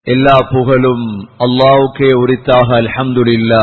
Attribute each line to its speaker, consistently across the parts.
Speaker 1: எல்லா புகழும் அல்லாவுக்கே உரித்தாக அல்ஹம்துலில்லா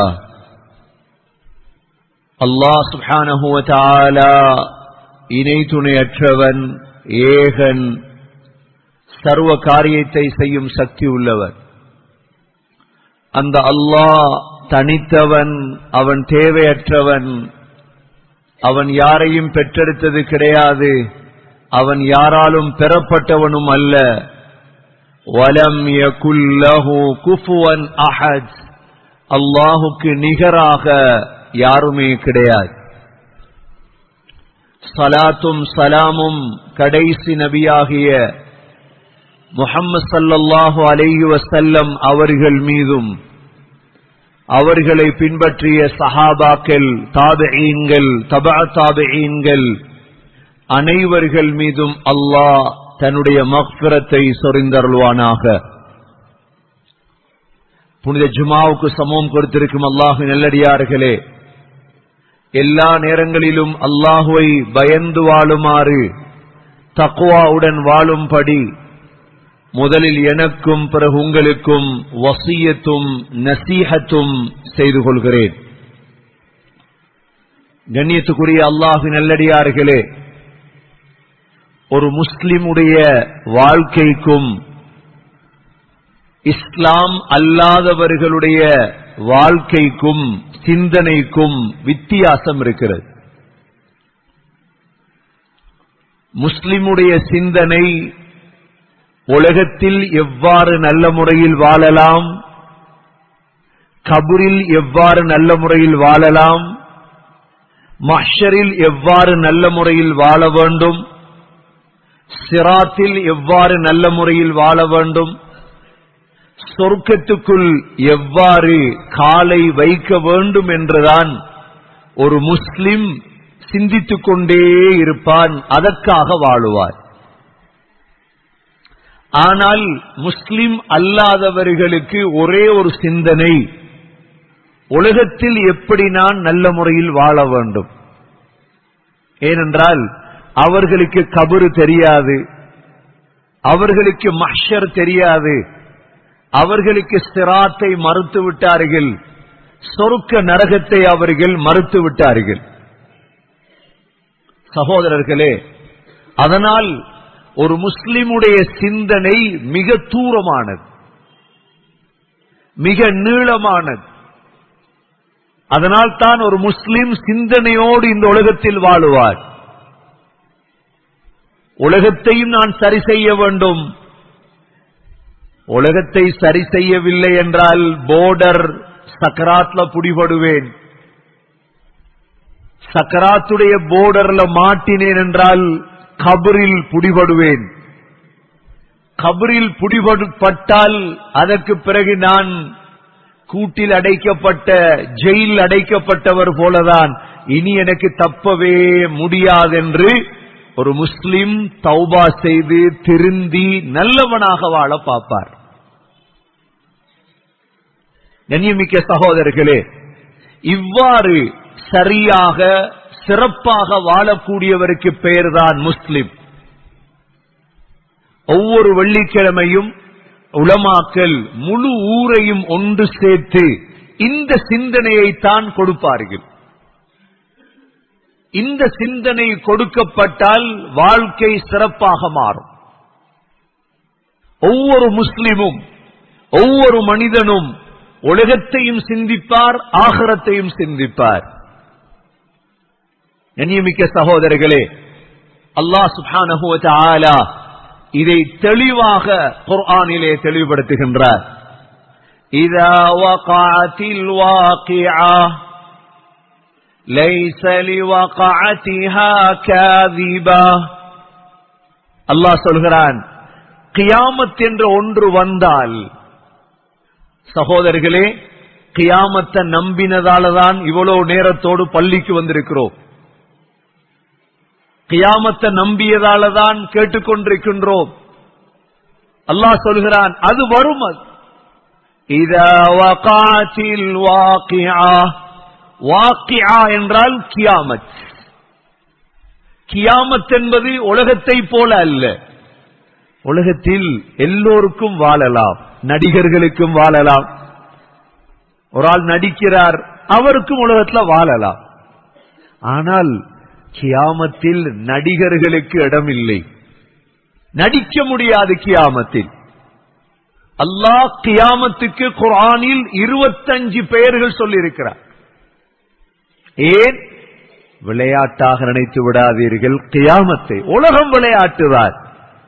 Speaker 1: அல்லாஹ் சுப்ஹானஹு வ தஆலா இணை துணையற்றவன் ஏகன் சர்வ காரியத்தை செய்யும் சக்தி உள்ளவர் அந்த அல்லாஹ் தனித்தவன் அவன் தேவையற்றவன் அவன் யாரையும் பெற்றெடுத்தது கிடையாது அவன் யாராலும் பெறப்பட்டவனும் அல்ல வலம் யகுல்லஹு குஃபுவன் அஹத் அல்லாஹுக்கு நிகராக யாருமே கிடையாது சலாத்தும் சலாமும் கடைசி நபியாகிய முஹம்மது சல்லல்லாஹு அலைஹி வசல்லம் அவர்கள் மீதும் அவர்களை பின்பற்றிய சஹாபாக்கள் தாபெயீன்கள் தபா தாபெயீன்கள் அனைவர்கள் மீதும் அல்லாஹ் தன்னுடைய மக்பிரத்தை சொரிந்தருள்வானாக புனித ஜுமாவுக்கு சமம் கொடுத்திருக்கும் அல்லாஹு நல்லடியார்களே எல்லா நேரங்களிலும் அல்லாஹுவை பயந்து வாழுமாறு தக்குவாவுடன் வாழும்படி முதலில் எனக்கும் பிறகு உங்களுக்கும் வசியத்தும் நசீகத்தும் செய்து கொள்கிறேன் கண்ணியத்துக்குரிய அல்லாஹு நல்லடியார்களே ஒரு முஸ்லிமுடைய வாழ்க்கைக்கும் இஸ்லாம் அல்லாதவர்களுடைய வாழ்க்கைக்கும் சிந்தனைக்கும் வித்தியாசம் இருக்கிறது முஸ்லிமுடைய சிந்தனை உலகத்தில் எவ்வாறு நல்ல முறையில் வாழலாம் கபூரில் எவ்வாறு நல்ல முறையில் வாழலாம் மஷரில் எவ்வாறு நல்ல முறையில் வாழ வேண்டும் சிராத்தில் எவ்வாறு நல்ல முறையில் வாழ வேண்டும் சொர்க்கத்துக்குள் எவ்வாறு காலை வைக்க வேண்டும் என்றுதான் ஒரு முஸ்லிம் சிந்தித்துக் கொண்டே இருப்பான் அதற்காக வாழுவார் ஆனால் முஸ்லிம் அல்லாதவர்களுக்கு ஒரே ஒரு சிந்தனை உலகத்தில் எப்படி நான் நல்ல முறையில் வாழ வேண்டும் ஏனென்றால் அவர்களுக்கு கபரு தெரியாது அவர்களுக்கு மஷர் தெரியாது அவர்களுக்கு சிராத்தை மறுத்து விட்டார்கள் சொருக்க நரகத்தை அவர்கள் மறுத்து விட்டார்கள் சகோதரர்களே அதனால் ஒரு முஸ்லிமுடைய சிந்தனை மிக தூரமானது மிக நீளமானது அதனால் தான் ஒரு முஸ்லிம் சிந்தனையோடு இந்த உலகத்தில் வாழுவார் உலகத்தையும் நான் சரி செய்ய வேண்டும் உலகத்தை சரி செய்யவில்லை என்றால் போர்டர் சக்கராத்ல புடிபடுவேன் சக்கராத்துடைய போர்டர்ல மாட்டினேன் என்றால் கபரில் புடிபடுவேன் கபரில் புடிபட்டால் அதற்கு பிறகு நான் கூட்டில் அடைக்கப்பட்ட ஜெயில் அடைக்கப்பட்டவர் போலதான் இனி எனக்கு தப்பவே முடியாதென்று ஒரு முஸ்லிம் தௌபா செய்து திருந்தி நல்லவனாக வாழ பார்ப்பார் கண்ணியமிக்க சகோதரர்களே இவ்வாறு சரியாக சிறப்பாக வாழக்கூடியவருக்கு பெயர்தான் முஸ்லிம் ஒவ்வொரு வெள்ளிக்கிழமையும் உளமாக்கல் முழு ஊரையும் ஒன்று சேர்த்து இந்த சிந்தனையை தான் கொடுப்பார்கள் இந்த சிந்தனை கொடுக்கப்பட்டால் வாழ்க்கை சிறப்பாக மாறும் ஒவ்வொரு முஸ்லிமும் ஒவ்வொரு மனிதனும் உலகத்தையும் சிந்திப்பார் ஆகரத்தையும் சிந்திப்பார் கண்ணியமிக்க சகோதரர்களே அல்லாஹ் சுப்ஹானஹு வ தஆலா இதை தெளிவாக குர்ஆனிலே தெளிவுபடுத்துகின்றார் இதா வகாத்தில் வாகிஆ ليس لوقعتها كاذبة அல்லாஹ் சொல்கிறான் கியாமத் என்ற ஒன்று வந்தால் சகோதரர்களே கியாமத்தை நம்பினதால தான் இவ்வளவு நேரத்தோடு பள்ளிக்கு வந்திருக்கிறோம் கியாமத்தை நம்பியதால தான் கேட்டுக்கொண்டிருக்கின்றோம் அல்லாஹ் சொல்கிறான் அது வரும் அது இதா வகாத்தில் வாக்கியா வாக்கியா என்றால் கியாமத் கியாமத் என்பது உலகத்தை போல அல்ல உலகத்தில் எல்லோருக்கும் வாழலாம் நடிகர்களுக்கும் வாழலாம் ஒரு ஆள் நடிக்கிறார் அவருக்கும் உலகத்துல வாழலாம் ஆனால் கியாமத்தில் நடிகர்களுக்கு இடமில்லை நடிக்க முடியாது கியாமத்தில் அல்லாஹ் கியாமத்துக்கு குரானில் இருபத்தஞ்சு பெயர்கள் சொல்லியிருக்கிறார் ஏன் விளையாட்டாக நினைத்து விடாதீர்கள் கியாமத்தை உலகம் விளையாட்டுதான்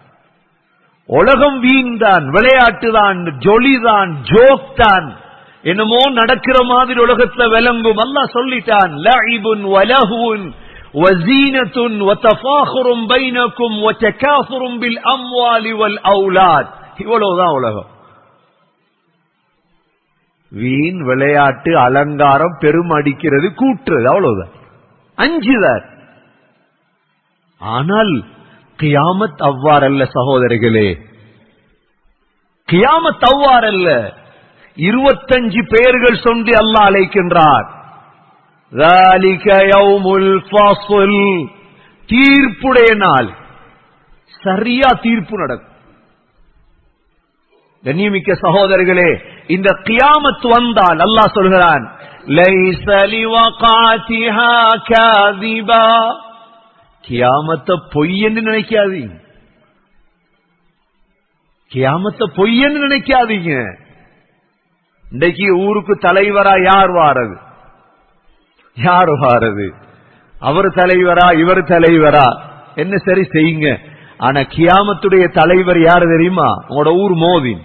Speaker 1: உலகம் வீண்தான் விளையாட்டுதான் ஜொலிதான் ஜோக் தான் என்னமோ நடக்கிற மாதிரி உலகத்துல விளங்கும் அல்லாஹ் சொல்லிட்டான் லஇபுன் வலஹுன் وزينة وتفاخر بينكم وتكاثر بالأموال والأولاد இவ்வளவுதான் உலகம் வீண் விளையாட்டு அலங்காரம் பெரும் அடிக்கிறது கூட்டுறது அவ்வளவுதான் அஞ்சுதான் ஆனால் கியாமத் அவ்வாறல்ல சகோதரிகளே கியாமத் அவ்வாறல்ல இருபத்தஞ்சு பெயர்கள் சொல்லி அல்லாஹ் அழைக்கின்றார் ذَلِكَ يَوْمُ الْفَصْلِ தீர்ப்புடைய நாள் சரியா தீர்ப்பு நடக்கும் கண்ணியமிக்க சகோதரர்களே இந்த கியாமத் வந்தால் அல்லாஹ் சொல்கிறான் لَيْسَ لِوَقَعَتِهَا كَاذِبًا கியாமத்தை பொய்யன்னு நினைக்காதீங்க கியாமத்தை பொய்யன்னு நினைக்காதீங்க இன்றைக்கு ஊருக்கு தலைவரா யார் வாரது யார் வாரது அவர் தலைவரா இவர் தலைவரா என்ன சரி செய்யுங்க ஆனா கியாமத்துடைய தலைவர் யாரு தெரியுமா உங்களோட ஊர் மோதின்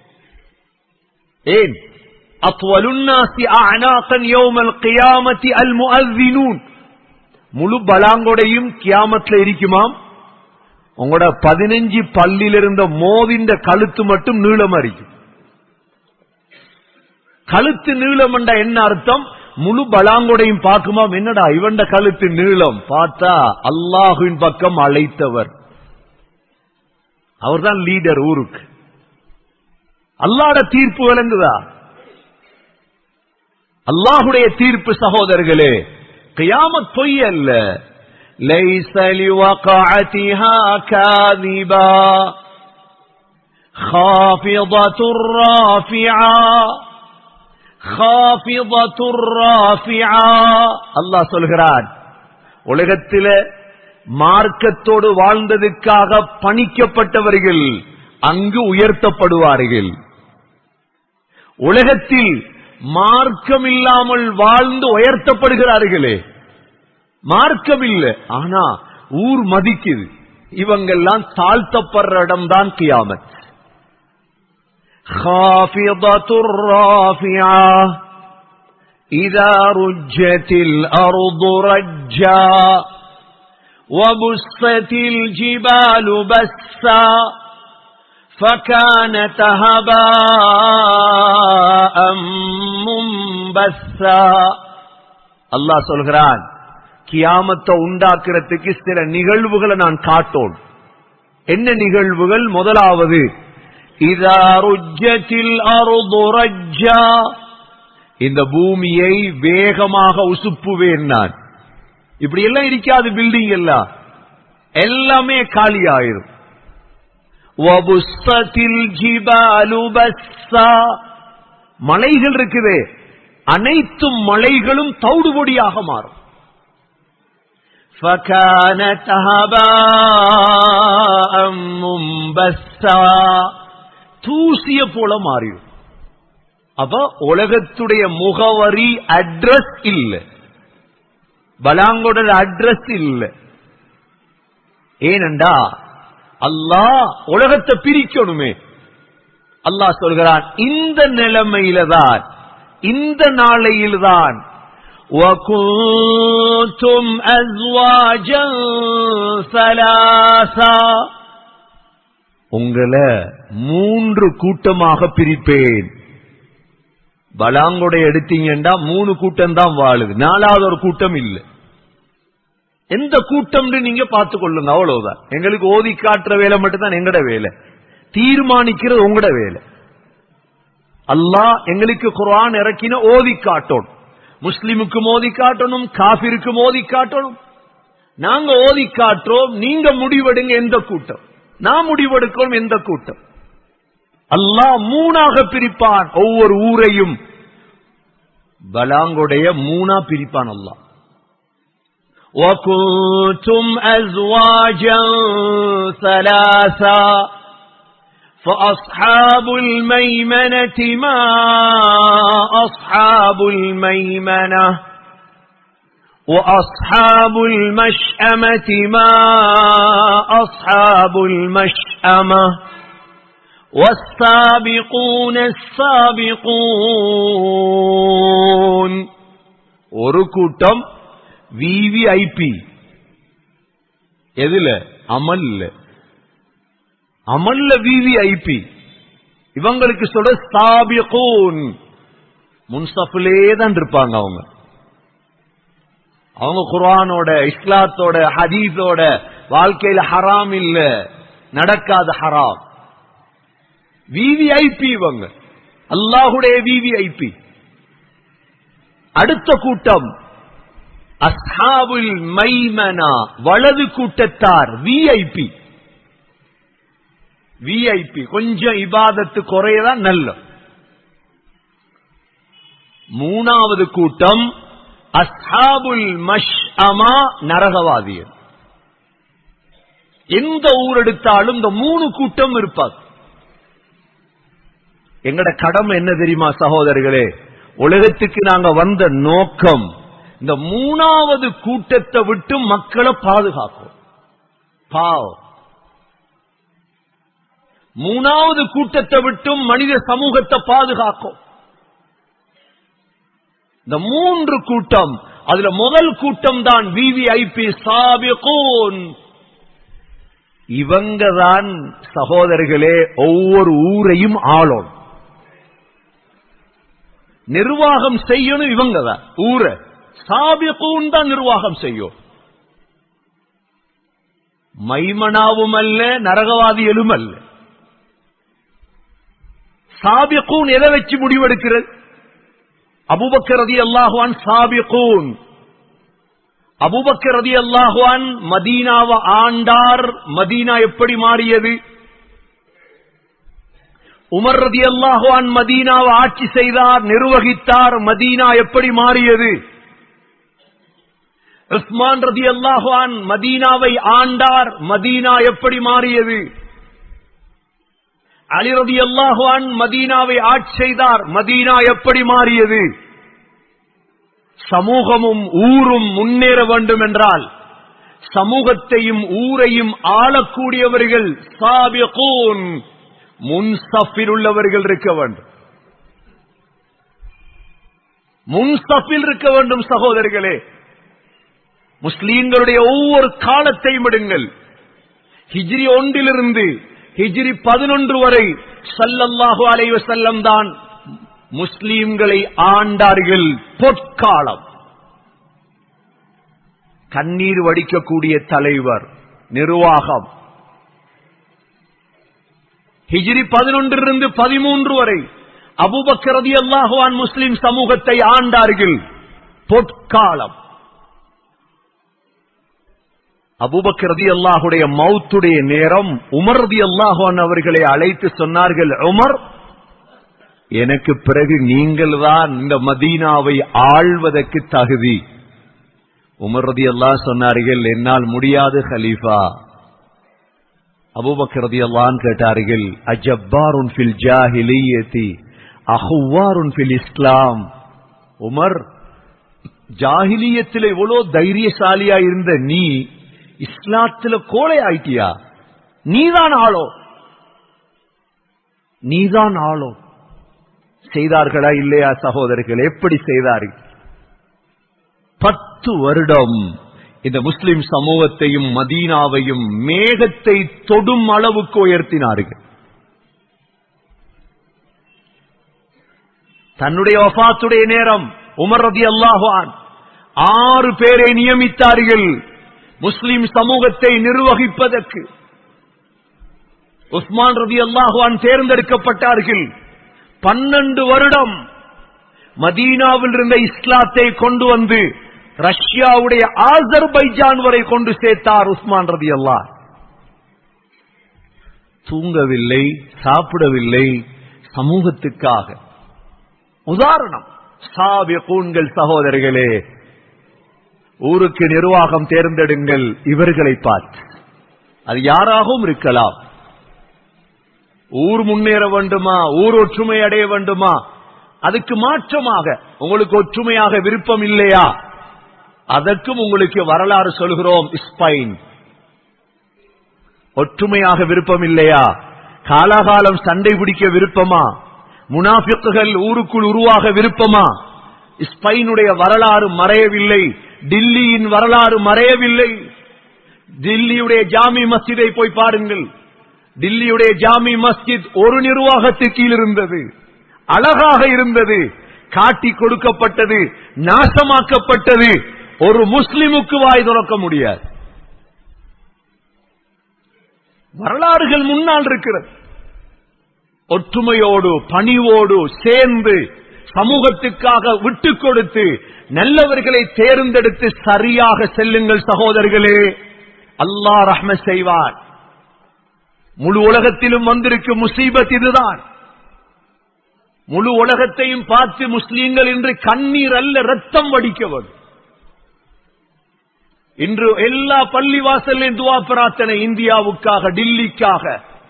Speaker 1: ஏன் அத்வலுன்னாசி அனாகன் யௌமல் கியாமத்தி அல் முஅஸ்ஸினூன் முழு பலாங்கொடையும் கியாமத்துல இருக்குமாம் உங்களோட பதினஞ்சு பல்லில் இருந்த மோதின்ற கழுத்து மட்டும் நீளமா இருக்கும் கழுத்து நீளம் என்ன அர்த்தம் முழு பலாங்கொடையும் பார்க்குமாம் என்னடா இவண்ட கழுத்து நீளம் பார்த்தா அல்லாஹுவின் பக்கம் அழைத்தவர் அவர்தான் லீடர் ஊருக்கு அல்லாட தீர்ப்பு விளங்குதா அல்லாஹுடைய தீர்ப்பு சகோதரர்களே கியாமத் பொய் அல்ல ليس لوقعتها كاذبا خافضة رافعة خافضة رافعة அல்லாஹ் சொல்கிறான் உலகத்தில மார்க்கத்தோடு வாழ்ந்ததுக்காக பணிக்கப்பட்டவர்கள் அங்கு உயர்த்தப்படுவார்கள் உலகத்தில் மார்க்கம் இல்லாமல் வாழ்ந்து உயர்த்தப்படுகிறார்களே மார்க்கம் இல்ல ஆனா ஊர் மதிக்குது இவங்கெல்லாம் தாழ்த்தப்படுற இடம்தான் கியாமத் خافضة رافعة إذا رجت الأرض رجا وبست الجبال بسا فكانت هباء منبثا الله சொல்கிறான் கியாமத்தை உண்டாக்குறதுக்கு சில நிகழ்வுகளை நான் காட்டோம் என்ன நிகழ்வுகள் முதலாவது இதா ருஜ்ஜத்தில் அருது ரஜ்ஜா இந்த பூமியை வேகமாக உசுப்புவேன் நான் இப்படி எல்லாம் இருக்காது பில்டிங் எல்லாம் எல்லாமே காலி ஆயிரும் மலைகள் இருக்குதே அனைத்து மலைகளும் தௌடுபொடியாக மாறும் فكانت هباء منبثا தூசிய போல மாறிடும் அப்ப உலகத்துடைய முகவரி அட்ரஸ் இல்ல பலாங்கோட அட்ரஸ் இல்ல ஏனண்டா அல்லாஹ் உலகத்தை பிரிக்கணுமே அல்லாஹ் சொல்கிறான் இந்த நிலைமையில தான் இந்த நாளையில்தான் وكنتم أزواجا ثلاثا உங்களை மூன்று கூட்டமாக பிரிப்பேன் பலாங்கொடை எடுத்தீங்கன்னா மூணு கூட்டம் தான் வாழுது நாலாவது ஒரு கூட்டம் இல்ல எந்த கூட்டம்னு நீங்க பார்த்து கொள்ளுங்க அவ்வளவுதான் எங்களுக்கு ஓதி காட்டுற வேலை மட்டும்தான் எங்கட வேலை தீர்மானிக்கிறது உங்களோட வேலை அல்லாஹ் எங்களுக்கு குர்ஆன் இறக்கின ஓதி காட்டணும் முஸ்லிமுக்கு மோதி காட்டணும் காபிருக்கு மோதி காட்டணும் நாங்க ஓதி காட்டுறோம் நீங்க முடிவெடுங்க எந்த கூட்டம் நாம் முடிவெடுக்கிறோம் எந்த கூட்டம் அல்லாஹ் மூணாக பிரிப்பான் ஒவ்வொரு ஊரையும் பலாங்குடைய மூணா பிரிப்பான் அல்லாஹ் وكنتم أزواجا ثلاثا فأصحاب الميمنة ما أصحاب الميمنة وأصحاب المشأمة ما أصحاب المشأمة والسابقون السابقون ஒரு கூட்டம் விவிஐபி எதுல அமல்ல அமல்ல விவிஐபி இவங்களுக்கு சொல்ற சாபிகூன் முன்சஃபிலே தான் இருப்பாங்க அவங்க அவங்க குர்ஆனோட இஸ்லாத்தோட ஹதீஸோட வாழ்க்கையில ஹராம் இல்ல நடக்காத ஹராம் விவிஐபி இவங்க அல்லாஹுடைய விவிஐபி அடுத்த கூட்டம் அஸ்ஹாபுல் மைமனா வலது கூட்டத்தார் விஐபி விஐபி கொஞ்சம் இபாதத்து குறையதான் நல்ல மூணாவது கூட்டம் அஸ்ஹாபுல் மஷ் அமா நரகவாதியர் எந்த ஊர் எடுத்தாலும் இந்த மூணு கூட்டம் இருப்பாங்க எங்கட கடமை என்ன தெரியுமா சகோதரர்களே உலகத்துக்கு நாங்க வந்த நோக்கம் இந்த மூணாவது கூட்டத்தை விட்டு மக்களை பாதுகாக்கும் பாவம் மூணாவது கூட்டத்தை விட்டும் மனித சமூகத்தை பாதுகாக்கும் இந்த மூன்று கூட்டம் அதுல முதல் கூட்டம் தான் விவிஐபி சாபிகோன் இவங்க தான் சகோதரர்களே ஒவ்வொரு ஊரையும் ஆளும் நிர்வாகம் செய்யணும் இவங்க தான் ஊரை சாபிகூன் தான் நிர்வாகம் செய்யும் மைமனாவும் அல்ல நரகவாதிகளும் அல்ல சாபிகூன் எதை வச்சு முடிவெடுக்கிறது அபுபக்கர் ரதி அல்லாஹுவான் சாபிகூன் அபுபக்கர் ரதி அல்லாஹுவான் மதீனாவை ஆண்டார் மதீனா எப்படி மாறியது உமர் ரதி அல்லாஹுவான் மதீனாவை ஆட்சி செய்தார் நிர்வகித்தார் மதீனா எப்படி மாறியது உஸ்மான் ரதி அல்லாஹுவான் மதீனாவை ஆண்டார் மதீனா எப்படி மாறியது அலி ரதி அல்லாஹுவான் மதீனாவை ஆட்சி செய்தார் மதீனா எப்படி மாறியது சமூகமும் ஊரும் முன்னேற வேண்டும் என்றால் சமூகத்தையும் ஊரையும் ஆளக்கூடியவர்கள் சாபிகூன் முன்சஃபில் உள்ளவர்கள் இருக்க வேண்டும் முன்சஃபில் இருக்க வேண்டும் சகோதரர்களே முஸ்லீம்களுடைய ஒவ்வொரு காலத்தையும் விடுங்கள் ஹிஜ்ரி ஒன்றிலிருந்து ஹிஜ்ரி பதினொன்று வரை சல்லல்லாஹு அலைவ செல்லம் தான் முஸ்லீம்களை ஆண்டார்கள் பொற்காலம் கண்ணீர் வடிக்கக்கூடிய தலைவர் நிர்வாகம் ஹிஜ்ரி பதினொன்றிலிருந்து பதிமூன்று வரை அபுபக்கரதி அல்லாஹுவான் முஸ்லிம் சமூகத்தை ஆண்டார்கள் பொற்காலம் அபுபக்கரதி அல்லாஹுடைய மௌத்துடைய நேரம் உமர் ரதி அல்லாஹான் அவர்களை அழைத்து சொன்னார்கள் உமர் எனக்கு பிறகு நீங்கள் தான் இந்த மதீனாவை ஆள்வதற்கு தகுதி உமர் ரதி அல்லாஹ் சொன்னார்கள் என்னால் முடியாது ஹலீஃபா அபுபக்கரதி அல்லான் கேட்டார்கள் அஜப்பாருன் ஃபில் ஜாஹிலியத்தி அஹுவாருன் ஃபில் இஸ்லாம் உமர் ஜாஹிலியத்தில் எவ்வளவு தைரியசாலியா இருந்த நீ இஸ்லாத்துல கோலை ஆயிட்டியா நீதான் ஆளோ நீதான் ஆளோ செய்தார்களா இல்லையா சகோதரர்கள் எப்படி செய்தார்கள் பத்து வருடம் இந்த முஸ்லிம் சமூகத்தையும் மதீனாவையும் மேகத்தை தொடும் அளவுக்கு உயர்த்தினார்கள் தன்னுடைய வஃபாத்துடைய நேரம் உமர் ரதி அல்லாஹான் ஆறு பேரை நியமித்தார்கள் முஸ்லிம் சமூகத்தை நிர்வகிப்பதற்கு உஸ்மான் ரதி அல்லாஹுவான் தேர்ந்தெடுக்கப்பட்டார்கள் பன்னெண்டு வருடம் மதீனாவில் இருந்த இஸ்லாத்தை கொண்டு வந்து ரஷ்யாவுடைய ஆசர்பைஜான் வரை கொண்டு சேர்த்தார் உஸ்மான் ரதி அல்லாஹ் தூங்கவில்லை சாப்பிடவில்லை சமூகத்துக்காக உதாரணம் சாபியகூன்கள் சகோதரர்களே ஊருக்கு நிர்வாகம் தேர்ந்தெடுங்கள் இவர்களை பார்த்து அது யாராகவும் இருக்கலாம் ஊர் முன்னேற வேண்டுமா ஊர் ஒற்றுமை அடைய வேண்டுமா அதுக்கு மாற்றமாக உங்களுக்கு ஒற்றுமையாக விருப்பம் இல்லையா அதற்கும் உங்களுக்கு வரலாறு சொல்கிறோம் ஸ்பைன் ஒற்றுமையாக விருப்பம் இல்லையா காலாகாலம் சண்டை பிடிக்க விருப்பமா முனாஃபிக்குகள் ஊருக்குள் உருவாக விருப்பமா ஸ்பைனுடைய வரலாறு மறையவில்லை டில்லியின் வரலாறு மறையவில்லை டில்லியுடைய ஜாமி மஸ்ஜிதை போய் பாருங்கள் டில்லியுடைய ஜாமி மஸ்ஜித் ஒரு நிர்வாகத்துக்கு கீழ் இருந்தது அழகாக இருந்தது காட்டி கொடுக்கப்பட்டது நாசமாக்கப்பட்டது ஒரு முஸ்லிமுக்கு வாய் துறக்க முடியாது வரலாறுகள் முன்னால் இருக்கிறது ஒற்றுமையோடு பணிவோடு சேர்ந்து சமூகத்துக்காக விட்டுக் கொடுத்து நல்லவர்களை தேர்ந்தெடுத்து சரியாக செல்லுங்கள் சகோதரர்களே அல்லாஹ் ரஹ்ம செய்வார் முழு உலகத்திலும் வந்திருக்கும் முசீபத் இதுதான் முழு உலகத்தையும் பார்த்து முஸ்லீம்கள் இன்று கண்ணீர் அல்ல ரத்தம் வடிக்க வேண்டும் இன்று எல்லா பள்ளிவாசலையும் துவா பிரார்த்தனை இந்தியாவுக்காக டில்லிக்காக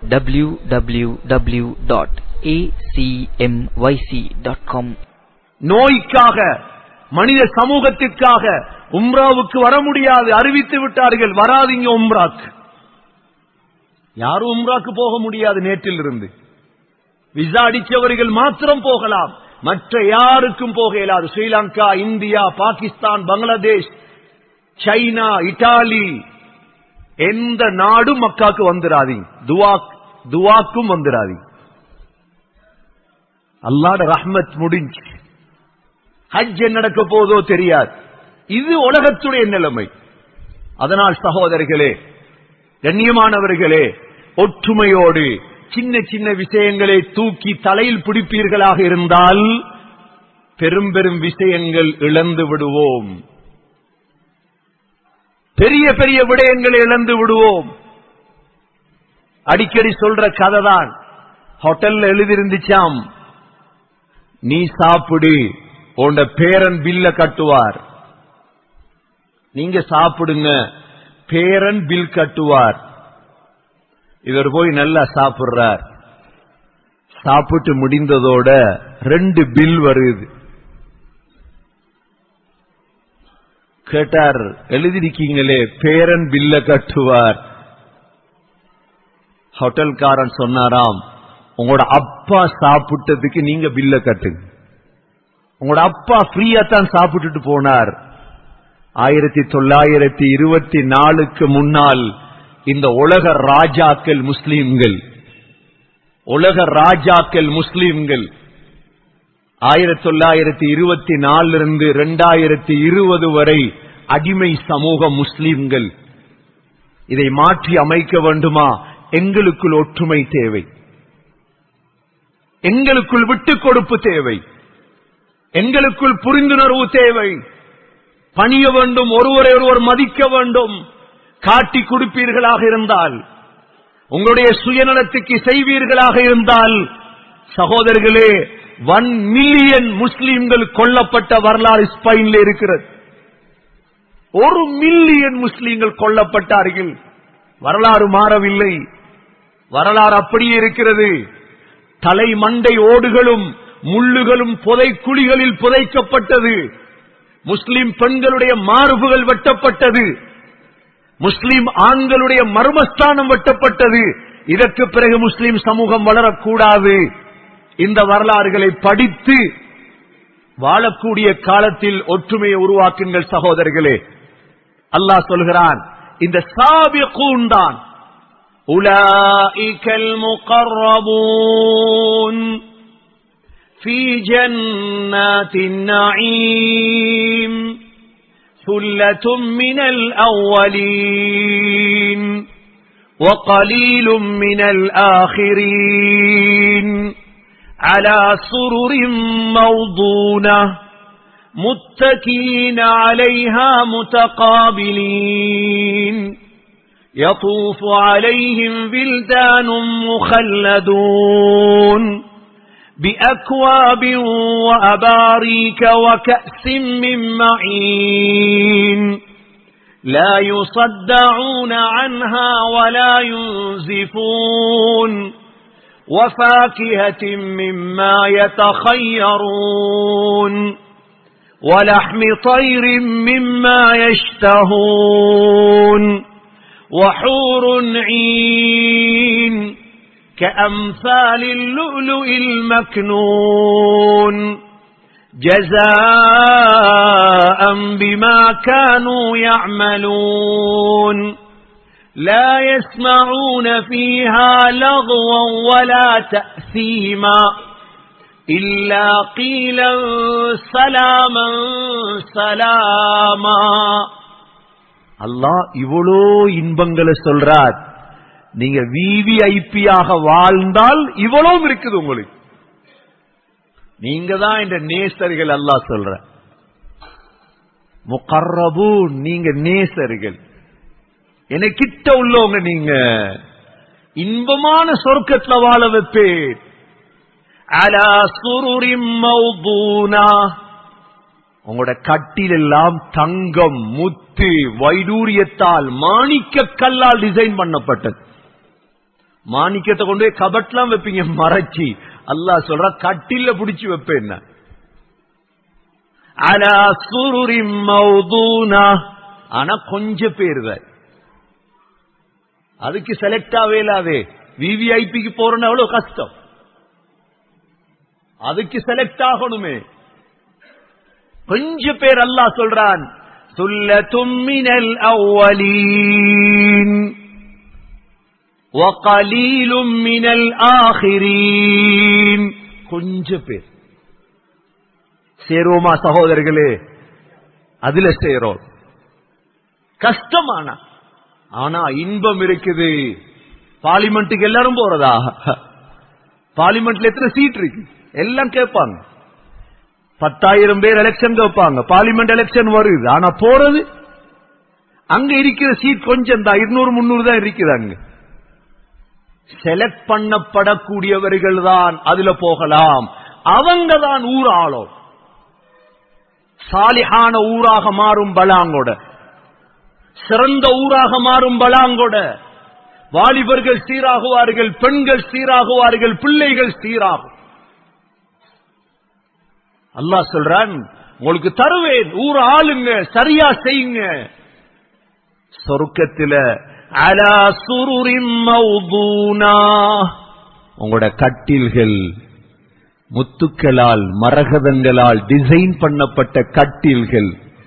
Speaker 2: www.acmyc.com
Speaker 1: நோய்க்காக மனித சமூகத்திற்காக உம்ராவுக்கு வர முடியாது அறிவித்து விட்டார்கள் வராதீங்க உம்ராக்கு யாரும் உம்ராக்கு போக முடியாது நேற்றில் இருந்து விசா அடிச்சவர்கள் மாத்திரம் போகலாம் மற்ற யாருக்கும் போக இயலாது Sri Lanka India Pakistan Bangladesh China Italy எந்த நாடும் மக்காக்கு வந்துடாதீங்க துவா துவாக்கும் வந்துடாதீங்க அல்லாட ரஹ்மத் முடிஞ்சு ஹஜ் நடக்க போதோ தெரியாது இது உலகத்துடைய நிலைமை அதனால் சகோதரர்களே கண்ணியமானவர்களே ஒற்றுமையோடு சின்ன சின்ன விஷயங்களை தூக்கி தலையில் பிடிப்பீர்களாக இருந்தால் பெரும் பெரும் விஷயங்கள் இழந்து விடுவோம் பெரிய பெரிய விடயங்களை இழந்து விடுவோம் அடிக்கடி சொல்ற கதை தான் ஹோட்டல்ல எழுதிருந்துச்சாம் நீ சாப்பிடு உண்ட பேரன் பில்ல கட்டுவார் நீங்க சாப்பிடுங்க பேரன் பில் கட்டுவார் இவர் போய் நல்லா சாப்பிடுறார் சாப்பிட்டு முடிந்ததோட ரெண்டு பில் வருது கேட்டார் எழுதிருக்கீங்களே பேரன் பில்ல கட்டுவார் ஹோட்டல்காரன் சொன்னாராம் உங்களோட அப்பா சாப்பிட்டதுக்கு நீங்க பில்ல கட்டுங்க உங்களோட அப்பா ஃப்ரீயா தான் சாப்பிட்டுட்டு போனார் ஆயிரத்தி தொள்ளாயிரத்தி இருபத்தி நாலுக்கு முன்னால் இந்த உலக ராஜாக்கள் முஸ்லீம்கள் உலக ராஜாக்கள் முஸ்லீம்கள் ஆயிரத்தி தொள்ளாயிரத்தி இருபத்தி நாலிலிருந்து இரண்டாயிரத்தி இருபது வரை அடிமை சமூக முஸ்லீம்கள் இதை மாற்றி அமைக்க வேண்டுமா எங்களுக்குள் ஒற்றுமை தேவை எங்களுக்குள் விட்டுக் கொடுப்பு தேவை எங்களுக்குள் புரிந்துணர்வு தேவை பணிய வேண்டும் ஒருவரை ஒருவர் மதிக்க வேண்டும் காட்டி கொடுப்பீர்களாக இருந்தால் உங்களுடைய சுயநலத்துக்கு செய்வீர்களாக இருந்தால் சகோதரர்களே ஒன் மில்லியன் முஸ்லீம்கள் கொல்லப்பட்ட வரலாறு ஸ்பெயின்ல இருக்கிறது ஒரு மில்லியன் முஸ்லீம்கள் கொல்லப்பட்டார்கள் வரலாறு மாறவில்லை வரலாறு அப்படியே இருக்கிறது தலை மண்டை ஓடுகளும் முள்ளுகளும் புதை குழிகளில் புதைக்கப்பட்டது முஸ்லிம் பெண்களுடைய மார்புகள் வெட்டப்பட்டது முஸ்லிம் ஆண்களுடைய மர்மஸ்தானம் வெட்டப்பட்டது இதற்கு பிறகு முஸ்லிம் சமூகம் வளரக்கூடாது இந்த வரலாறுகளை படித்து வாழக்கூடிய காலத்தில் ஒற்றுமையை உருவாக்குங்கள் சகோதரர்களே அல்லாஹ் சொல்கிறான் இந்த சாபியக்கூன் தான் أولئك المقربون في جنات النعيم ثلة من الأولين وقليل من الآخرين على سرر موضونة متكين عليها متقابلين يطوف عليهم بلدان مخلدون بأكواب وأباريك وكأس من معين لا يصدعون عنها ولا ينزفون وفاكهة مما يتخيرون ولحم طير مما يشتهون وحور عين كأمثال اللؤلؤ المكنون جزاء بما كانوا يعملون لا يسمعون فيها لغوا ولا تأثيما إلا قيلا سلاما سلاما அல்லாஹ் இவ்வளோ இன்பங்களை சொல்றார் நீங்க விவிஐபியாக வாழ்ந்தால் இவ்வளவும் இருக்குது உங்களுக்கு நீங்க தான் இந்த நேசர்கள் அல்லாஹ் சொல்ற முகர்ரபு நீங்க நேசர்கள் என கிட்ட உள்ளவங்க நீங்க இன்பமான சொர்க்கத்துல வாழ வைப்பேன் அலா சுருரிம் மௌதூனா உங்களோட கட்டில் எல்லாம் தங்கம் முத்து வைடூரியத்தால் மாணிக்க கல்லால் டிசைன் பண்ணப்பட்டது மாணிக்கத்தை கொண்டு போய் கபட்லாம் வைப்பீங்க மறைச்சி அல்லாஹ் சொல்ற கட்டில புடிச்சு வைப்பேன் அலா சுருரிம் மௌதூனா ஆனா கொஞ்சம் பேர் தான் அதுக்கு செலக்ட் ஆகவே இல்லாதே விவிஐபிக்கு போறன்னு அவ்வளவு கஷ்டம் அதுக்கு செலக்ட் ஆகணுமே கொஞ்ச பேர் அல்லாஹ் சொல்றான் சொல்ல தும்மினல் அவ்வலீன் وقليل من الآخرين கொஞ்ச பேர் சேருவோமா சகோதரர்களே அதுல சேரோம் கஷ்டமானா ஆனா இன்பம் இருக்குது பார்லிமெண்ட்டுக்கு எல்லாரும் போறதா பார்லிமெண்ட்ல எத்தனை சீட் இருக்கு எல்லாம் கேட்பாங்க பத்தாயிரம் பேர் எலெக்ஷன் வைப்பாங்க பார்லிமெண்ட் எலெக்ஷன் வருது ஆனா போறது அங்க இருக்கிற சீட் கொஞ்சம் தான் இருநூறு முன்னூறு தான் இருக்குது அங்க செலக்ட் பண்ணப்படக்கூடியவர்கள் தான் அதுல போகலாம் அவங்க தான் ஊர் ஆளும் சாலிஹான ஊராக மாறும் பலாங்கோட சிறந்த ஊராக மாறும் பலாங்கோட வாலிபர்கள் சீராகுவார்கள் பெண்கள் சீராகுவார்கள் பிள்ளைகள் சீராகும் அல்லாஹ் சொல்றான் உங்களுக்கு தருவேன் ஊர் ஆளுங்க சரியா செய்யுங்க சொருக்கத்தில அலா சுருரின் மௌதூனா உங்களோட கட்டில்கள் முத்துக்களால் மரகதங்களால் டிசைன் பண்ணப்பட்ட கட்டில்கள்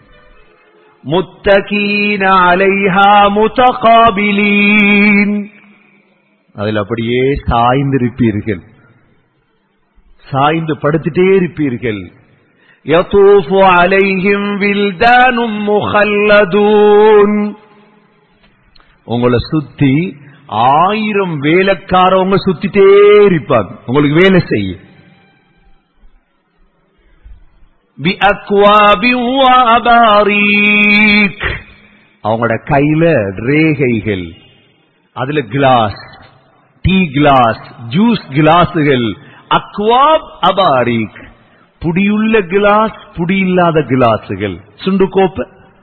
Speaker 1: முத்தகீன அலைஹா முத்தகாபிலீன் அதில் அப்படியே சாய்ந்திருப்பீர்கள் சாய்ந்து படுத்துட்டே இருப்பீர்கள் يطوف عليهم ولدان مخلدون உங்களை சுத்தி ஆயிரம் வேலைக்காரவங்க சுத்திட்டே இருப்பாங்க உங்களுக்கு வேலை செய்ய بأكواب وأباريك அவங்களோட கையில ரேகைகள் அதுல கிளாஸ் டீ கிளாஸ் ஜூஸ் கிளாஸுகள் அக்வாப் அபாரிக் புடியுள்ள கிளாஸ் புடி இல்லாத கிளாஸுகள் சுண்டு கோப்ப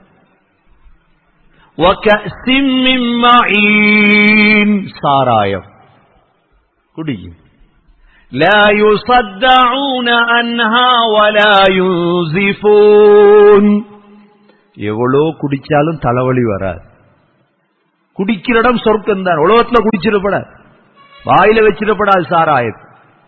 Speaker 1: சாராயம் குடியும் لا يصدعون عنها ولا ينزفون எவ்வளோ குடிச்சாலும் தலைவலி வராது குடிக்கிற இடம் சொர்க்கம் தான் உலகத்துல குடிச்சிடப்படாது வாயில வச்சிடப்படாது சாராயத்தை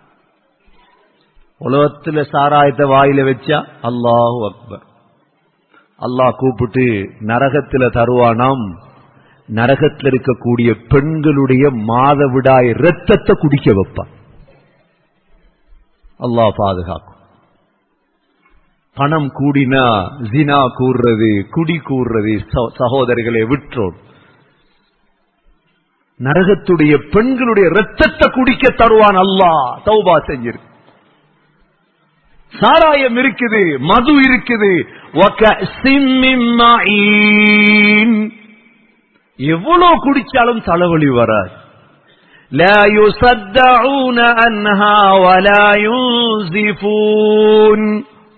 Speaker 1: உலகத்துல சாராயத்தை வாயில வச்சா அல்லாஹு அக்பர் அல்லாஹ் கூப்பிட்டு நரகத்துல தருவானாம் நரகத்தில் இருக்கக்கூடிய பெண்களுடைய மாதவிடாய் ரத்தத்தை குடிக்க வைப்பான் அல்லாஹ் பாதுகாக்கும் பணம் கூடினா ஜினா கூறுறது குடி கூறுறது சகோதரிகளை விற்றோம் நரகத்துடைய பெண்களுடைய ரத்தத்தை குடிக்க தருவான் அல்லாஹ் தௌபா செஞ்சிரு சாராயம் இருக்குது மது இருக்குது எவ்வளவு குடிச்சாலும் தலைவலி வராது لا يصدعون عنها ولا ينزفون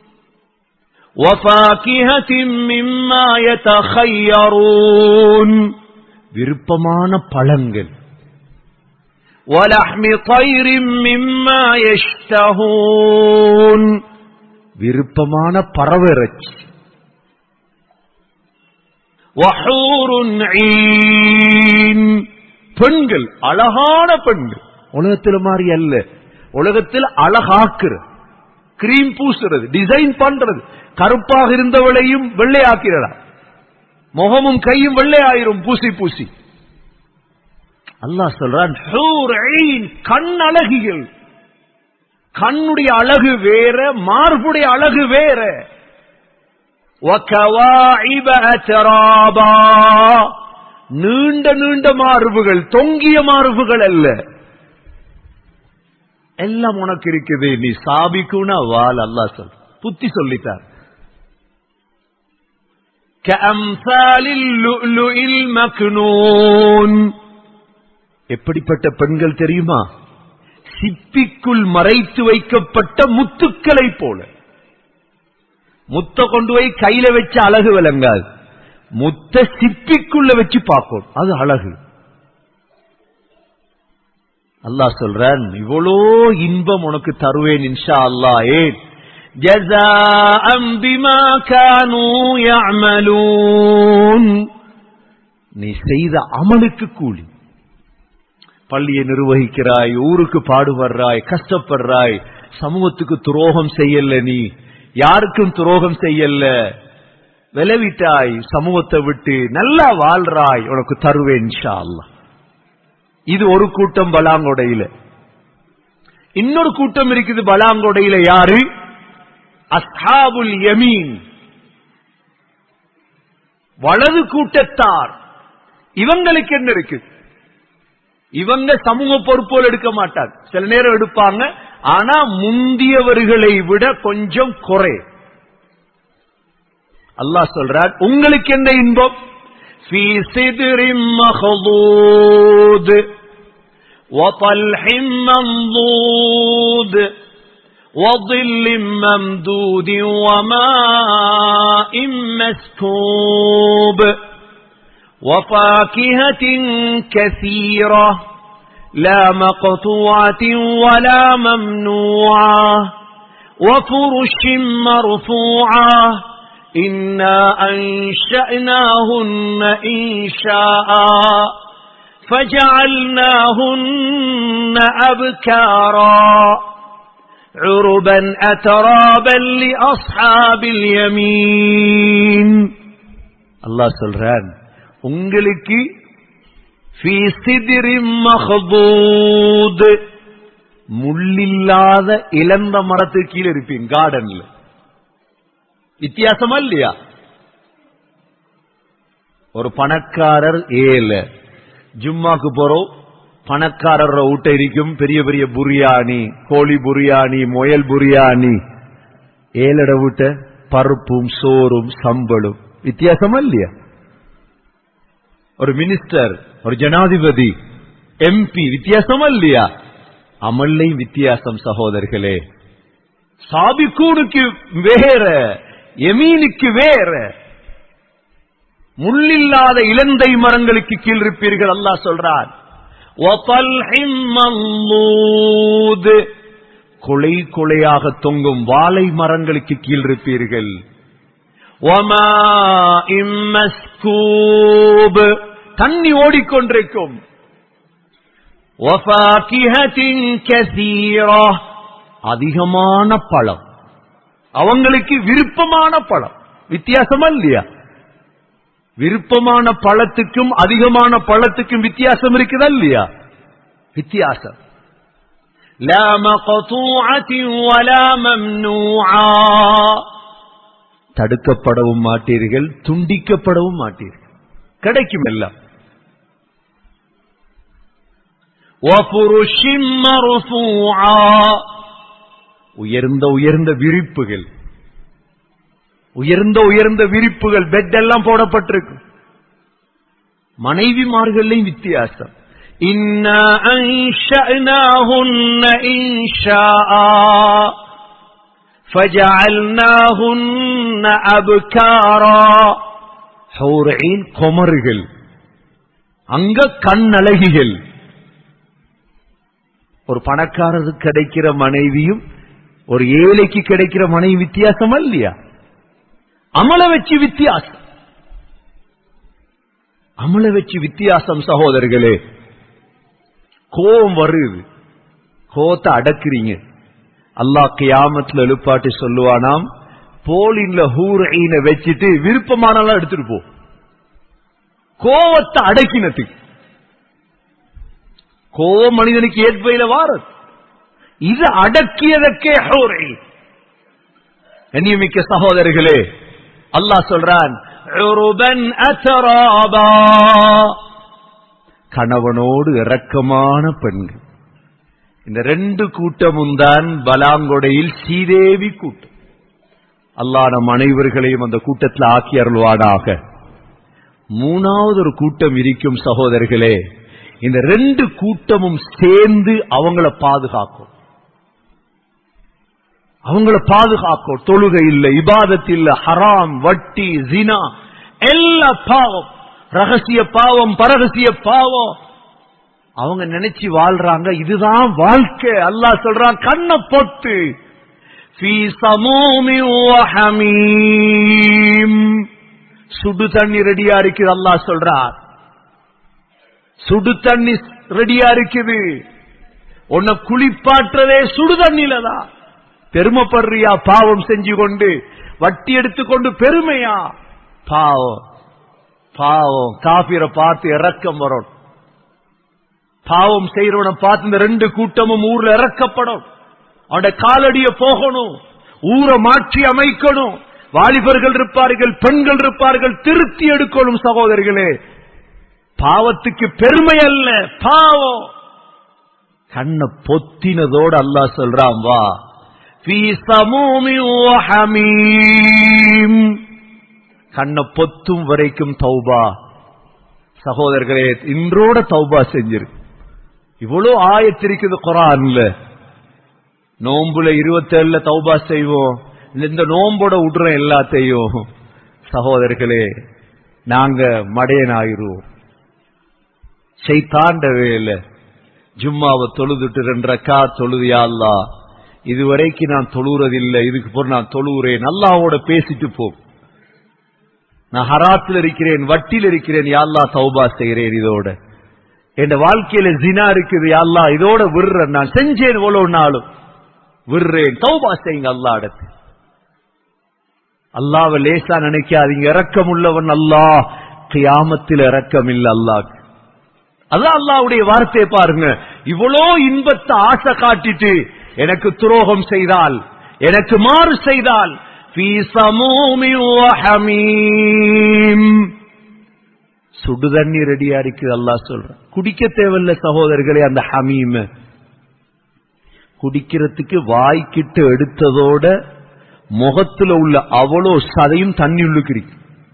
Speaker 1: وفاكهة مما يتخيرون விருப்பமான பழங்கள் وَلَحْمِ طَيْرٍ مِّمَّا يَشْتَهُونَ விருப்பமான பறவைறச்சி وَحُورٌ عِينٌ பெண்கள் அழகான பெண்கள் உலகத்தில் மாதிரி அல்ல உலகத்தில் அழகாக்குற கிரீம் பூசுறது டிசைன் பண்றது கருப்பாக இருந்தவளையும் வெள்ளையாக்கிறடா முகமும் கையும் வெள்ளையாயிரும் பூசி பூசி அல்லாஹ் சொல்றான் ஹூர் ஐன், கண் அழகிகள் கண்ணுடைய அழகு வேற மார்புடைய அழகு வேற وَكَوَاعِبَ أَتْرَابًا. நீண்ட நீண்ட மார்புகள் தொங்கிய மார்புகள் அல்ல எல்லாம் உனக்கு இருக்குது நீ சாபிக்குனா வால் அல்லாஹ் சொல் புத்தி சொல்லித்தார் كأمثال اللؤلؤ المكنون எப்படிப்பட்ட பெண்கள் தெரியுமா சிப்பிக்குள் மறைத்து வைக்கப்பட்ட முத்துக்களை போல முத்த கொண்டு போய் கையில வச்ச அழகு விளங்காது முத்த சிப்பிக்குள்ள வச்சு பார்க்கும் அது அழகு அல்லாஹ் சொல்றான் இவ்வளோ இன்பம் உனக்கு தருவேன் இன்ஷா அல்லாஹ் ஏன் جزاء بما كانوا يعملون நீ செய்த அமலுக்கு கூலி பள்ளியை நிர்வகிக்கிறாய் ஊருக்கு பாடுபடுறாய் கஷ்டப்படுறாய் சமூகத்துக்கு துரோகம் செய்யல நீ யாருக்கும் துரோகம் செய்யல விளைவிட்டாய் சமூகத்தை விட்டு நல்லா வாழ்றாய் உனக்கு தருவேன் இன்ஷா அல்லாஹ் இது ஒரு கூட்டம் பலாங்கொடையில இன்னொரு கூட்டம் இருக்குது பலாங்கொடையில யாரு அஸ்ஹாபுல் யமீன் வலது கூட்டத்தார் இவங்களுக்கு என்ன இருக்கு இவங்க சமூக பொறுப்போல் எடுக்க மாட்டாங்க சில நேரம் எடுப்பாங்க ஆனா முந்தியவர்களை விட கொஞ்சம் குறை அல்லாஹ் சொல்றார் உங்களுக்கு என்ன இன்பம் في سدر مخضود وطلح منضود وظل ممدود وماء مسكوب وفاكهة كثيرة لا مقطوعة ولا ممنوعة وفرش مرفوعة إنا أنشأناهن إنشاء فجعلناهن أبكارا عربا أترابا لأصحاب اليمين الله சொல்றான் உங்களுக்கு في سدر مخضود முள்ளில்லாத இளந்த மரத்துக்கு கீழே இருப்பீங்க கார்டன்ல வித்தியாசமா இல்லையா ஒரு பணக்காரர் ஏல ஜும்மாக்கு போறோம் பணக்காரர் வீட்டை இருக்கும் பெரிய பெரிய புரியாணி கோழி புரியாணி முயல் புரியாணி ஏலட வீட்ட பருப்பும் சோறும் சம்பளும் வித்தியாசமா இல்லையா ஒரு மினிஸ்டர் ஒரு ஜனாதிபதி எம்பி வித்தியாசமா இல்லையா அமல்லை வித்தியாசம் சகோதரர்களே சாபிக்கூனுக்கு வேற எமீனுக்கு வேற முள்ளில்லாத இலந்தை மரங்களுக்கு கீழ் இருப்பீர்கள் அல்லாஹ் சொல்றான் وَطَلْحٍ مَّنضُودٍ கொலை கொலையாக தொங்கும் வாழை மரங்களுக்கு கீழ் இருப்பீர்கள் وَمَاءٍ مَّسْكُوبٍ தண்ணி ஓடிக்கொண்டிருக்கும் وَفَاكِهَةٍ كَثِيرَةٍ அதிகமான பழம் அவங்களுக்கு விருப்பமான பழம் வித்தியாசமா இல்லையா விருப்பமான பழத்துக்கும் அதிகமான பழத்துக்கும் வித்தியாசம் இருக்குதா இல்லையா வித்தியாசம் لا مقطوعة ولا ممنوعة தடுக்கப்படவும் மாட்டீர்கள் துண்டிக்கப்படவும் மாட்டீர்கள் கிடைக்கும் எல்லாம் وفرش مرفوعة உயர்ந்த உயர்ந்த விரிப்புகள் உயர்ந்த உயர்ந்த விரிப்புகள் பெட் எல்லாம் போடப்பட்டிருக்கு மனைவிமார்களையும் வித்தியாசம் இன்னா أنشأناهن إنشاء فجعلناهن أبكارا حور عين குமர்கள் அங்க கண்ணழகிகள் ஒரு பணக்காரருக்கு கிடைக்கிற மனைவியும் ஒரு ஏழைக்கு கிடைக்கிற மனைவி வித்தியாசமா இல்லையா அமல வச்சு வித்தியாசம் அமல வச்சு வித்தியாசம் சகோதரர்களே கோபம் வருது கோத்தை அடக்குறீங்க அல்லாஹ் கியாமத்துல எழுப்பாட்டி சொல்லுவானாம் போலின்ல ஹூர் ஐன வச்சுட்டு விருப்பமானலாம் எடுத்துட்டு போ கோவத்தை அடக்கினதுக்கு கோவம் மனிதனுக்கு ஏற்பையில வாரது இது அடக்கியதற்கே ஹூரை கண்ணியமிக்க சகோதரர்களே அல்லாஹ் சொல்றான் உருபன் அத்தராபா கணவனோடு இரக்கமான பெண்கள் இந்த ரெண்டு கூட்டமும் தான் பலாங்கொடையில் ஸ்ரீதேவி கூட்டம் அல்லாஹ் நம் அனைவர்களையும் அந்த கூட்டத்தில் ஆக்கி அருள்வானாக மூணாவது ஒரு கூட்டம் இருக்கும் சகோதரர்களே இந்த ரெண்டு கூட்டமும் சேர்ந்து அவங்கள பாதுகாக்கும் அவங்கள பாதுகாக்கும் தொழுகை இல்ல இபாதத் இல்ல ஹராம் வட்டி ஜினா எல்லா பாவம் ரகசிய பாவம் பரகசிய பாவம் அவங்க நினைச்சு வாழ்றாங்க இதுதான் வாழ்க்கை அல்லாஹ் சொல்றான் கண்ணை பொட்டு ஃபீ சமூமி வஹமீம் சுடு தண்ணி ரெடியா இருக்குது அல்லாஹ் சொல்றார் சுடு தண்ணி ரெடியா இருக்குது உன்னை குளிப்பாற்றதே சுடு தண்ணில தான் பெருமைப்படுறியா பாவம் செஞ்சு கொண்டு வட்டி எடுத்துக்கொண்டு பெருமையா பாவம் பாவம் காபிரை பார்த்து இறக்கம் வரும் பாவம் செய்யறவனை பார்த்து இந்த ரெண்டு கூட்டமும் ஊர்ல இறக்கப்படும் அவனுடைய காலடிய போகணும் ஊரை மாற்றி அமைக்கணும் வாலிபர்கள் இருப்பார்கள் பெண்கள் இருப்பார்கள் திருத்தி எடுக்கணும் சகோதரிகளே பாவத்துக்கு பெருமை அல்ல பாவம் கண்ணை பொத்தினதோடு அல்லாஹ் சொல்றான் வா ஃபீ சமூமி வஹமீம் கண்ணை பொத்தும் வரைக்கும் தௌபா சகோதரர்களே இன்றோட தௌபா செஞ்சிரு இவ்வளவு ஆயத்திருக்குது குரான்ல நோம்புல இருபத்தேழுல தௌபா செய்வோம் இந்த நோம்போட விடுற எல்லாத்தையும் சகோதரர்களே நாங்க மடையனாயிருவோம் செய்தாண்ட வேலை ஜும்மாவை தொழுதுட்டு ரெண்டு ரக்கா தொழுதியா அல்லா இதுவரைக்கும் நான் தொழுறதில்லை இதுக்கு பிறகு நான் தொழுகிறேன் அல்லாவோட பேசிட்டு போ நான் ஹராத்தில் இருக்கிறேன் வட்டியில் இருக்கிறேன் யாழ்லா தௌபா செய்கிறேன் இதோட என் வாழ்க்கையில ஜினா இருக்குது யாழ்லா இதோட விடுறேன் நான் செஞ்சேன் இவ்வளவு நாளும் விடுறேன் தௌபா செய்யுங்க அல்லா இடத்து அல்லாவை லேசா நினைக்காதீங்க இறக்கம் உள்ளவன் அல்லாஹ் கியாமத்தில் இறக்கம் இல்ல அல்லாஹ் அதான் அல்லாவுடைய வார்த்தையை பாருங்க இவ்வளோ இன்பத்தை ஆசை காட்டிட்டு எனக்கு துரோகம் செய்தால் எனக்கு மாறு செய்தால் ஃபீ சமூமி வஹமீம். சுடு தண்ணி ரெடியா இருக்கு அல்லாஹ் சொல்ற குடிக்க தேவையில்ல சகோதரர்களே அந்த ஹமீம் குடிக்கிறதுக்கு வாய்க்கிட்டு எடுத்ததோட முகத்துல உள்ள அவ்வளோ சதையும் தண்ணி உள்ளுக்கு இருக்கு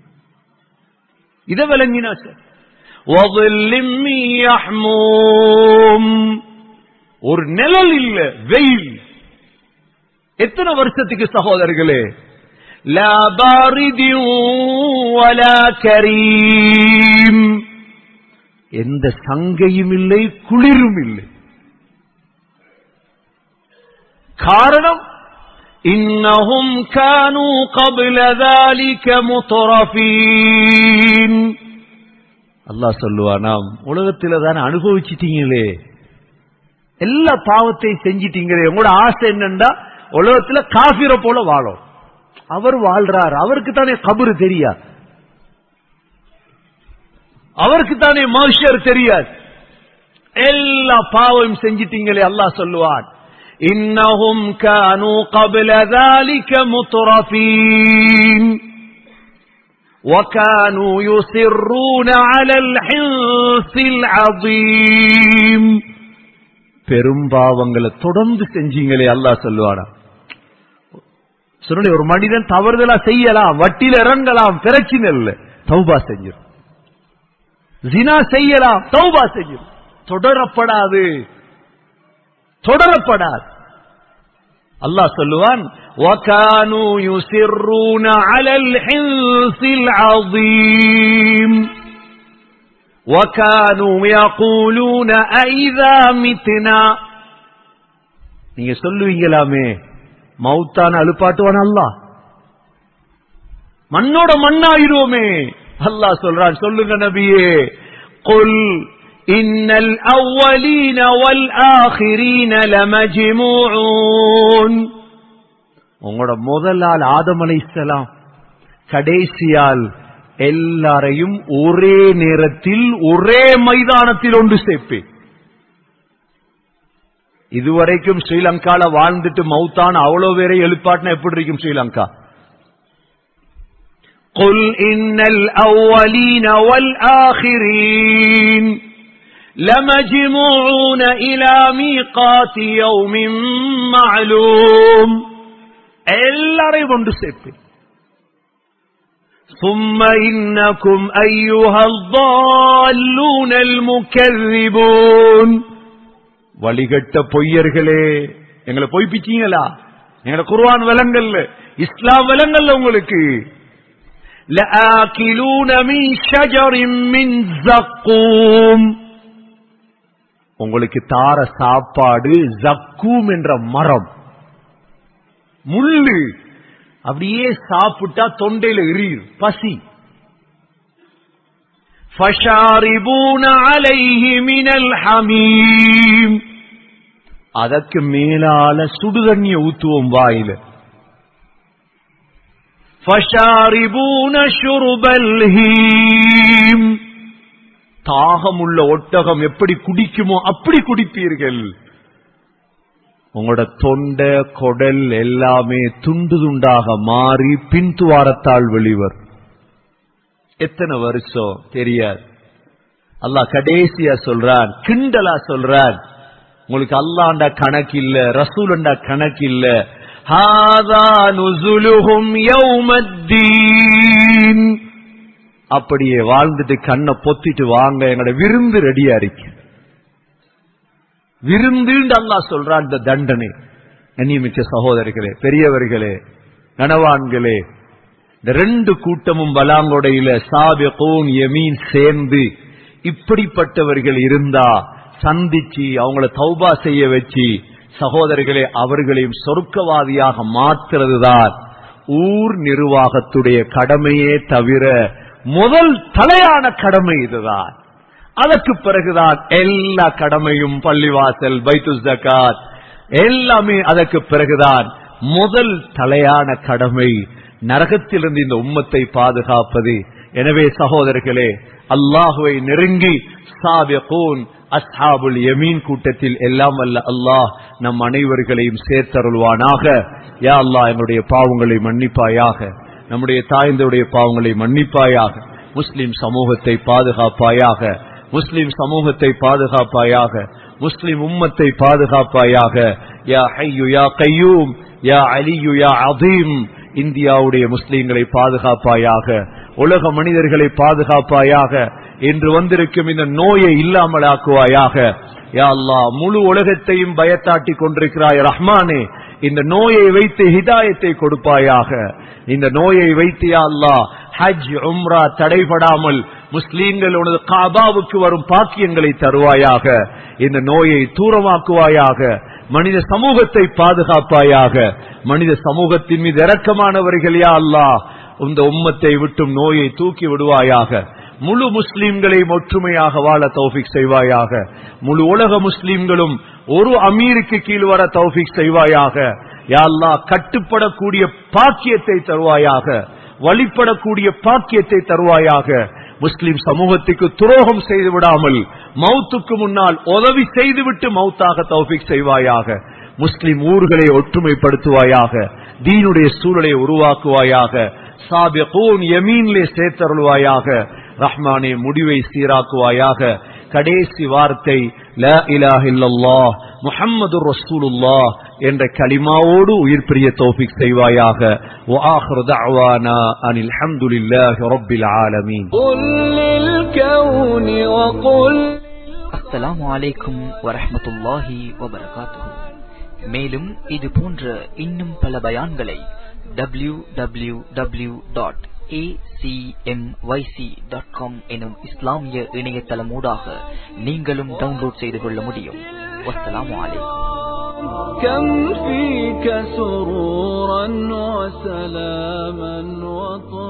Speaker 1: இதை விளங்கினா சார் وظل من يحموم. ஒரு நிழல் இல்ல வெயில் எத்தனை வருஷத்துக்கு சகோதரர்களே لا بارد ولا كريم எந்த சங்கையும் இல்லை குளிரும் இல்லை காரணம் இன்னஹும் கானு قبل ذلك مترفين அல்லாஹ் சொல்லுவானாம் உலகத்தில தானே அனுபவிச்சிட்டீங்களே எல்லா பாவத்தையும் செஞ்சிட்டீங்களே உங்களோட ஆசை என்னண்டா உலகத்துல காபிர போல வாழும் அவர் வாழ்றார் அவருக்கு தானே கபரு தெரியாது அவருக்கு தானே மனுஷர் தெரியாது எல்லா பாவம் செஞ்சிட்டீங்களே அல்லாஹ் சொல்லுவான் இன்னஹும் கானு قبل ذلك مترفين وكانوا يصرون على الحنث العظيم பெரும்பாவங்களை தொடர்ந்து செஞ்சீங்களே அல்லாஹ் சொல்லுவானா சொல்லி ஒரு மனிதன் தவறுதலா செய்யலாம் வட்டியில இறங்கலாம் பிரச்சனை இல்லை தௌபா செஞ்சிடும் ஜினா செய்யலாம் தௌபா செய்யும் தொடரப்படாது தொடரப்படாது அல்லாஹ் சொல்லுவான் وَكَانُوا يُصِرُّونَ عَلَى الْحِنثِ الْعَظِيمِ وَكَانُوا يَقُولُونَ أَإِذَا مِتْنَا நீங்க சொல்லுவீங்களாமே மௌத்தான அழுப்பாட்டுவான் அல்லாஹ் மண்ணோட மண்ணாயிருவோமே அல்லாஹ் சொல்றான் சொல்லுங்க நபியே குல் இன்னல் அவ்வலீன வல் ஆஹிரீன லமஜ்மூஊன் உங்களோட முதல் ஆள் ஆதம் அலைஹிஸ்ஸலாம் கடைசியால் எல்லாரையும் ஒரே நேரத்தில் ஒரே மைதானத்தில் ஒன்று சேர்ப்பேன் இதுவரைக்கும் ஸ்ரீலங்கால வாழ்ந்துட்டு மௌத்தான அவ்வளவு பேரை எழுப்பாட்டினா எப்படி இருக்கும் ஸ்ரீலங்கா قل إن الأولين والآخرين لمجموعون إلى ميقات يوم معلوم எல்லாரையும் கொண்டு சேர்ப்பேன் ثم إنكم أيها الضالون المكذبون வழிகட்ட பொய்யர்களே எங்களை பொய்ப்பிச்சீங்களா எங்களை குர்ஆன் விலங்கல்ல இஸ்லாம் விலங்கல்ல உங்களுக்கு لآكلون من شجر من زقوم உங்களுக்கு தார சாப்பாடு ஜக்கூம் என்ற மரம் முள்ளு அப்படியே சாப்பிட்டா தொண்டையில எரியும் பசி فشاربون عليه من الحميم அதற்கு மேலால சுடுதண்ணிய ஊத்துவோம் வாயில فشاربون شرب الهيم தாகமுள்ள ஒட்டகம் எப்படி குடிக்குமோ அப்படி குடிப்பீர்கள் உங்களோட தொண்டை கொடல் எல்லாமே துண்டு துண்டாக மாறி பின்துவாரத்தால் வெளிவர் எத்தனை வருஷம் தெரியாது அல்லாஹ் கடைசியா சொல்றான் கிண்டலா சொல்றான் உங்களுக்கு அல்லாண்டா கணக்கு இல்ல ரசூலண்டா கணக்கு இல்ல ஹாதா நுசுலுஹும் யௌமத்தீன் அப்படியே வாழ்ந்துட்டு கண்ணை பொத்திட்டு வாங்க எங்களோட விருந்து ரெடியா இருக்கு விருந்துன்னு அல்லாஹ் சொல்றான் இந்த தண்டனை கண்ணியமிக்க சகோதரர்களே பெரியவர்களே கனவான்களே இந்த ரெண்டு கூட்டமும் பலாங்கொடையில சாபிகூன் யமீன் சேர்ந்து இப்படிப்பட்டவர்கள் இருந்தா சந்திச்சு அவங்கள தௌபா செய்ய வச்சு சகோதரர்களே அவர்களையும் சொர்க்கவாதியாக மாற்றுறதுதான் ஊர் நிர்வாகத்துடைய கடமையே தவிர முதல் தலையான கடமை இதுதான் அதற்கு பிறகுதான் எல்லா கடமையும் பள்ளிவாசல் பைத்து ஜக்காத் எல்லாமே அதற்கு பிறகுதான் முதல் தலையான கடமை நரகத்திலிருந்து இந்த உம்மத்தை பாதுகாப்பது எனவே சகோதரர்களே அல்லாஹுவை நெருங்கி சாபிகூன் அஸ்ஹாபுல் யமீன் கூட்டத்தில் எல்லாம் அல்ல அல்லாஹ் நம் அனைவர்களையும் சேர்த்தருள்வானாக யா அல்லாஹ் எங்களுடைய பாவங்களை மன்னிப்பாயாக நம்முடைய தாய்ந்தருடைய பாவங்களை மன்னிப்பாயாக முஸ்லிம் சமூகத்தை பாதுகாப்பாயாக முஸ்லிம் சமூகத்தை பாதுகாப்பாயாக முஸ்லிம் உம்மத்தை பாதுகாப்பாயாக யா ஹையு யா கையூம் யா அலியு யா அதீம் இந்தியாவுடைய முஸ்லிம்களை பாதுகாப்பாயாக உலக மனிதர்களை பாதுகாப்பாயாக என்று வந்திருக்கும் இந்த நோயை இல்லாமலாக்குவாயாக யா அல்லாஹ் முழு உலகத்தையும் பயத்தாட்டி கொண்டிருக்கிறாய் ரஹ்மானே இந்த நோயை வைத்து ஹிதாயத்தை கொடுப்பாயாக இந்த நோயை வைத்து யா அல்லாஹ் ஹஜ் உம்ரா தடைபடாமல் முஸ்லீம்கள் உனது காபாவுக்கு வரும் பாக்கியங்களை தருவாயாக இந்த நோயை தூரமாக்குவாயாக மனித சமூகத்தை பாதுகாப்பாயாக மனித சமூகத்தின் மீது இரக்கமானவர்கள் யா அல்லாஹ் இந்த உம்மத்தை விட்டும் நோயை தூக்கி விடுவாயாக முழு முஸ்லிம்களையும் ஒற்றுமையாக வாழ தௌஃபிக் செய்வாயாக முழு உலக முஸ்லிம்களும் ஒரு அமீருக்கு கீழ் வர தௌஃபிக் செய்வாயாக யா அல்லாஹ் கட்டுப்படக்கூடிய பாக்கியத்தை தருவாயாக வழிபடக்கூடிய பாக்கியத்தை தருவாயாக முஸ்லிம் சமூகத்துக்கு துரோகம் செய்து விடாமல் மௌத்துக்கு முன்னால் உதவி செய்துவிட்டு மௌத்தாக தௌஃபிக் செய்வாயாக முஸ்லிம் ஊர்களை ஒற்றுமைப்படுத்துவாயாக தீனுடைய சூழலை உருவாக்குவாயாக சாபிகூன் யமீன்லே சேர்த்தருள்வாயாக ரஹ்மானே முடிவை சீராக்குவாயாக கடைசி வார்த்தை ல இலாஹ இல்லல்லாஹ் முஹம்மது ரசூலுல்லாஹ் என்ற கலிமாவோடு உயிர் பிரிய தௌஃபிக் செய்வாயாக وآخر دعوانا أن الحمد لله رب العالمين
Speaker 2: قل للكون وقل
Speaker 3: அஸ்ஸலாமு அலைக்கும் வரஹ்மத்துல்லாஹி வபரகாத்துஹு மேலும் இது போன்ற இன்னும் பல பயான்களை டபிள்யூ டபிள்யூ டபிள்யூ டாட் எனும் இஸ்லாமிய இணையதளமூடாக நீங்களும் டவுன்லோட் செய்து கொள்ள முடியும் வஸ்ஸலாமு அலைக்கும்
Speaker 2: كم فيك سرورا وسلاما وطهورا